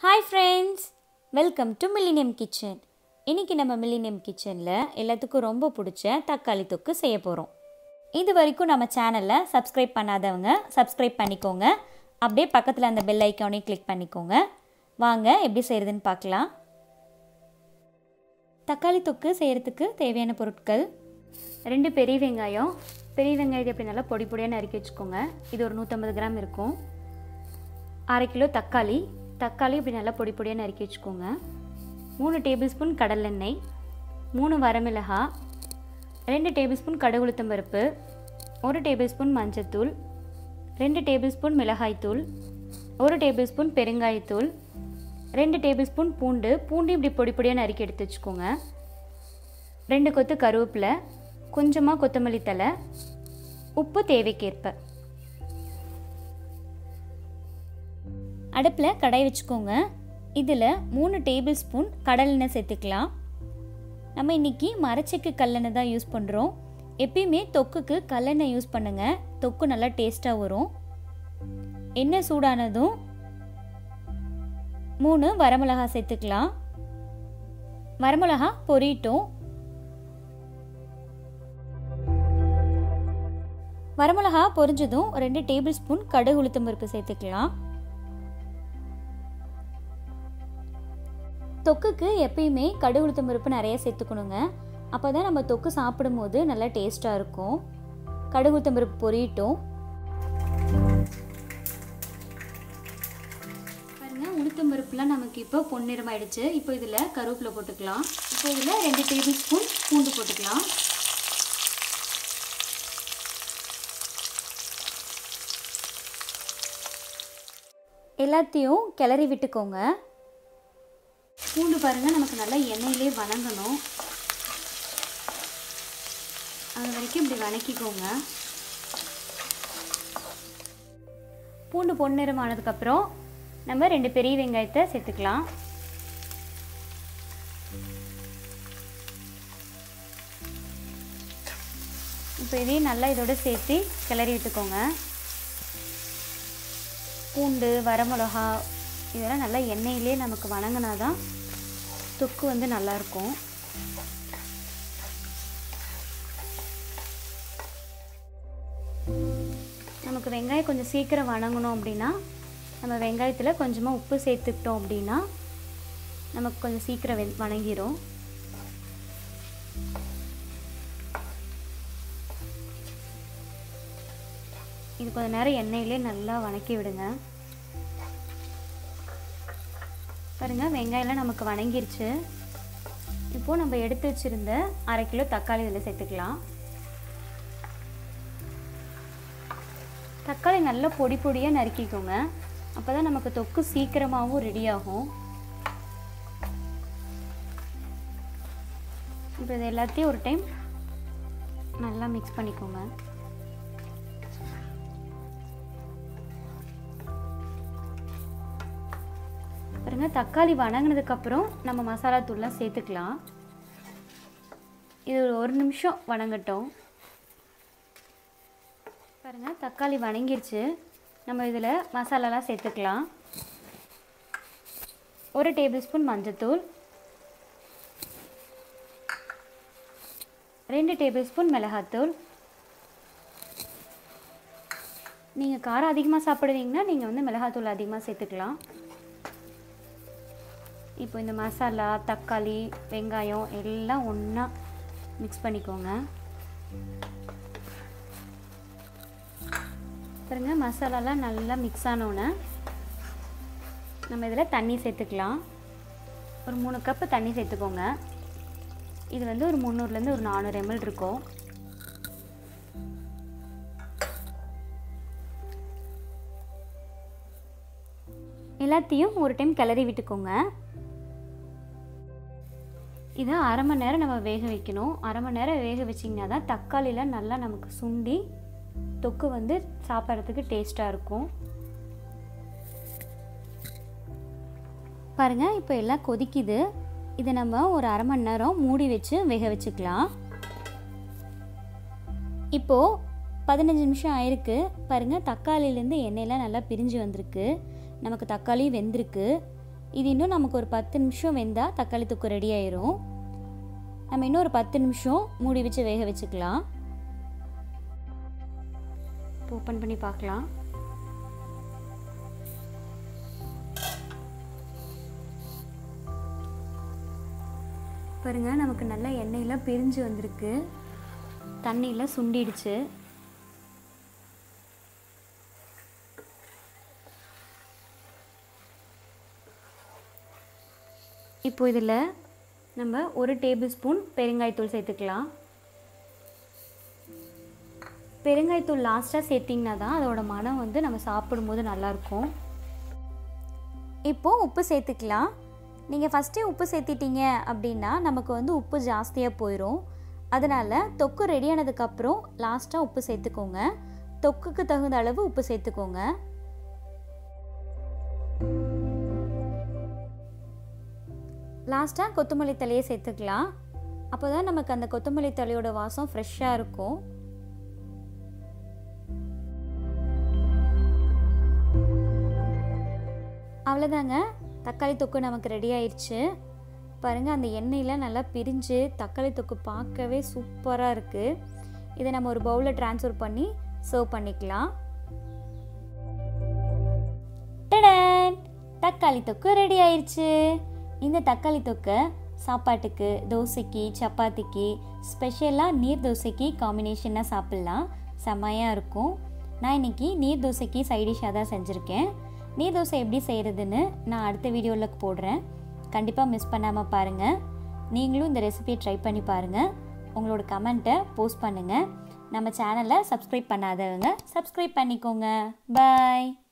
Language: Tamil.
hi friends welcome to millennium kitchen இன்றைக்கி நம்ம மில்லினியம் கிச்சனில் எல்லாத்துக்கும் ரொம்ப பிடிச்ச தக்காளி தொக்கு செய்ய போகிறோம் இது வரைக்கும் நம்ம சேனலை சப்ஸ்கிரைப் பண்ணாதவங்க சப்ஸ்கிரைப் பண்ணிக்கோங்க அப்படியே பக்கத்தில் அந்த பெல் ஐக்கானையும் கிளிக் பண்ணிக்கோங்க வாங்க எப்படி செய்கிறதுன்னு பார்க்கலாம் தக்காளி தொக்கு செய்கிறதுக்கு தேவையான பொருட்கள் ரெண்டு பெரிய வெங்காயம் பெரிய வெங்காயத்தை எப்படி நல்லா பொடி பொடியாக நறுக்கி வச்சுக்கோங்க இது ஒரு நூற்றம்பது கிராம் இருக்கும் அரை கிலோ தக்காளி தக்காளி இப்படி நல்லா பொடி பொடியாக நறுக்கி வச்சுக்கோங்க மூணு டேபிள் ஸ்பூன் கடலெண்ணெய் மூணு வரமிளகா ரெண்டு டேபிள் ஸ்பூன் கடுகுளுத்தம் பருப்பு ஒரு டேபிள் ஸ்பூன் மஞ்சத்தூள் ரெண்டு டேபிள் ஸ்பூன் மிளகாய்த்தூள் ஒரு டேபிள் ஸ்பூன் பெருங்காயத்தூள் ரெண்டு டேபிள் ஸ்பூன் பூண்டு பூண்டு இப்படி பொடி பொடியாக நறுக்கி எடுத்து வச்சுக்கோங்க ரெண்டு கொத்து கருவேப்பிலை கொஞ்சமாக கொத்தமல்லி தலை உப்பு தேவைக்கேற்ப அடுப்பில் கடாய் வச்சுக்கோங்க இதில் மூணு டேபிள் ஸ்பூன் கடலெண்ணெய் சேர்த்துக்கலாம் நம்ம இன்றைக்கி மரச்செக்கு கல்லெண்ணெய் தான் யூஸ் பண்ணுறோம் எப்பயுமே தொக்குக்கு கல்லெண்ணெய் யூஸ் பண்ணுங்கள் தொக்கு நல்லா டேஸ்ட்டாக வரும் எண்ணெய் சூடானதும் மூணு வரமிளகா சேர்த்துக்கலாம் வரமிளகா பொரியட்டும் வரமிளகா பொரிஞ்சதும் ரெண்டு டேபிள் ஸ்பூன் கடுகு உளுத்தம் பருப்பு சேர்த்துக்கலாம் தொக்குக்கு எப்பயுமே கடுகு உளுத்தம் பருப்பு நிறைய சேர்த்துக்கணுங்க அப்போ தான் நம்ம தொக்கு சாப்பிடும்போது நல்லா டேஸ்ட்டாக இருக்கும் கடுகு உளுத்தம் பருப்பு பொரியட்டும் பாருங்க உளுத்தம் பருப்புலாம் நமக்கு இப்போ பொன்னிறமாயிடுச்சு இப்போ இதில் கருவேப்பிலை போட்டுக்கலாம் இப்போ இதில் ரெண்டு டேபிள் ஸ்பூன் பூண்டு போட்டுக்கலாம் எல்லாத்தையும் கிளறி விட்டுக்கோங்க பூண்டு பாருங்கள் நமக்கு நல்லா எண்ணெயிலே வணங்கணும் அது வரைக்கும் இப்படி வணக்கிக்கோங்க பூண்டு பொன்னிறம் ஆனதுக்கப்புறம் நம்ம ரெண்டு பெரிய வெங்காயத்தை சேர்த்துக்கலாம் இப்போ இதையும் நல்லா இதோட சேர்த்து கிளறி விட்டுக்கோங்க பூண்டு வரமிளகா இதெல்லாம் நல்லா எண்ணெயிலே நமக்கு வணங்கினா தான் தொக்கு வந்து நல்லாயிருக்கும் நமக்கு வெங்காயம் கொஞ்சம் சீக்கிரம் வணங்கணும் அப்படின்னா நம்ம வெங்காயத்தில் கொஞ்சமாக உப்பு சேர்த்துக்கிட்டோம் அப்படின்னா நமக்கு கொஞ்சம் சீக்கிரம் வெ வணங்கிடும் இது கொஞ்சம் நேரம் எண்ணெயிலே நல்லா வணக்கி விடுங்க பாருங்கள் வெங்காயம்லாம் நமக்கு வணங்கிருச்சு இப்போது நம்ம எடுத்து வச்சுருந்த அரை கிலோ தக்காளி இதில் சேர்த்துக்கலாம் தக்காளி நல்லா பொடி பொடியாக நறுக்கிக்கோங்க அப்போ தான் நமக்கு தொக்கு சீக்கிரமாகவும் ரெடி ஆகும் இப்போ இது எல்லாத்தையும் ஒரு டைம் நல்லா மிக்ஸ் பண்ணிக்கோங்க பாருங்க தக்காளி வணங்கினதுக்கப்புறம் நம்ம மசாலா தூள்லாம் சேர்த்துக்கலாம் இது ஒரு ஒரு நிமிஷம் வணங்கட்டும் பாருங்கள் தக்காளி வணங்கிருச்சு நம்ம இதில் மசாலாலாம் சேர்த்துக்கலாம் ஒரு டேபிள் ஸ்பூன் மஞ்சத்தூள் ரெண்டு டேபிள் ஸ்பூன் மிளகாத்தூள் நீங்கள் காரம் அதிகமாக சாப்பிடுவீங்கன்னா நீங்கள் வந்து மிளகாத்தூள் அதிகமாக சேர்த்துக்கலாம் இப்போ இந்த மசாலா தக்காளி வெங்காயம் எல்லாம் ஒன்றா மிக்ஸ் பண்ணிக்கோங்க பாருங்க மசாலாலாம் நல்லா மிக்ஸ் ஆனோன்னே நம்ம இதில் தண்ணி சேர்த்துக்கலாம் ஒரு மூணு கப்பு தண்ணி சேர்த்துக்கோங்க இது வந்து ஒரு முந்நூறுலேருந்து ஒரு நானூறு எம்எல் இருக்கும் எல்லாத்தையும் ஒரு டைம் கிளறி விட்டுக்கோங்க இதை அரை மணி நேரம் நம்ம வேக வைக்கணும் அரை மணி நேரம் வேக வச்சிங்கன்னா தான் தக்காளியில் நல்லா நமக்கு சுண்டி தொக்கு வந்து சாப்பிட்றதுக்கு டேஸ்ட்டாக இருக்கும் பாருங்கள் இப்போ எல்லாம் கொதிக்குது இதை நம்ம ஒரு அரை மணி நேரம் மூடி வச்சு வேக வச்சுக்கலாம் இப்போது பதினஞ்சு நிமிஷம் ஆயிருக்கு பாருங்கள் தக்காளிலேருந்து எண்ணெயெல்லாம் நல்லா பிரிஞ்சு வந்திருக்கு நமக்கு தக்காளி வெந்திருக்கு இது இன்னும் நமக்கு ஒரு பத்து நிமிஷம் வெந்தால் தக்காளி தொக்கு ரெடி ஆயிரும் நம்ம இன்னும் ஒரு பத்து நிமிஷம் மூடி வச்சு வேக வச்சுக்கலாம் ஓப்பன் பண்ணி பார்க்கலாம் பாருங்கள் நமக்கு நல்லா எண்ணெயெல்லாம் பிரிஞ்சு வந்திருக்கு தண்ணியெலாம் சுண்டிடுச்சு இப்போ இதில் நம்ம ஒரு டேபிள் ஸ்பூன் பெருங்காயத்தூள் சேர்த்துக்கலாம் பெருங்காயத்தூள் லாஸ்ட்டாக சேர்த்திங்கன்னா தான் அதோட மனம் வந்து நம்ம சாப்பிடும்போது நல்லாயிருக்கும் இப்போது உப்பு சேர்த்துக்கலாம் நீங்கள் ஃபஸ்ட்டே உப்பு சேர்த்திட்டீங்க அப்படின்னா நமக்கு வந்து உப்பு ஜாஸ்தியாக போயிடும் அதனால் தொக்கு ரெடி ஆனதுக்கப்புறம் லாஸ்ட்டாக உப்பு சேர்த்துக்கோங்க தொக்குக்கு தகுந்த அளவு உப்பு சேர்த்துக்கோங்க லாஸ்ட்டாக கொத்தமல்லி தலையை சேர்த்துக்கலாம் அப்போ தான் நமக்கு அந்த கொத்தமல்லி தலையோட வாசம் ஃப்ரெஷ்ஷாக இருக்கும் அவ்வளோதாங்க தக்காளி தொக்கு நமக்கு ரெடி ஆயிடுச்சு பாருங்கள் அந்த எண்ணெயில் நல்லா பிரிஞ்சு தக்காளி தொக்கு பார்க்கவே சூப்பராக இருக்குது இதை நம்ம ஒரு பவுலில் ட்ரான்ஸ்ஃபர் பண்ணி சர்வ் பண்ணிக்கலாம் டடன் தக்காளி தொக்கு ரெடி ஆயிடுச்சு இந்த தக்காளி தொக்கை சாப்பாட்டுக்கு தோசைக்கு சப்பாத்திக்கு ஸ்பெஷலாக நீர் தோசைக்கு காம்பினேஷனாக சாப்பிட்லாம் செம்மையாக இருக்கும் நான் இன்றைக்கி நீர் தோசைக்கு சைடிஷாக தான் செஞ்சுருக்கேன் நீர் தோசை எப்படி செய்கிறதுன்னு நான் அடுத்த வீடியோவில் போடுறேன் கண்டிப்பாக மிஸ் பண்ணாமல் பாருங்கள் நீங்களும் இந்த ரெசிபியை ட்ரை பண்ணி பாருங்கள் உங்களோட கமெண்ட்டை போஸ்ட் பண்ணுங்கள் நம்ம சேனலை சப்ஸ்கிரைப் பண்ணாதவங்க சப்ஸ்கிரைப் பண்ணிக்கோங்க பாய்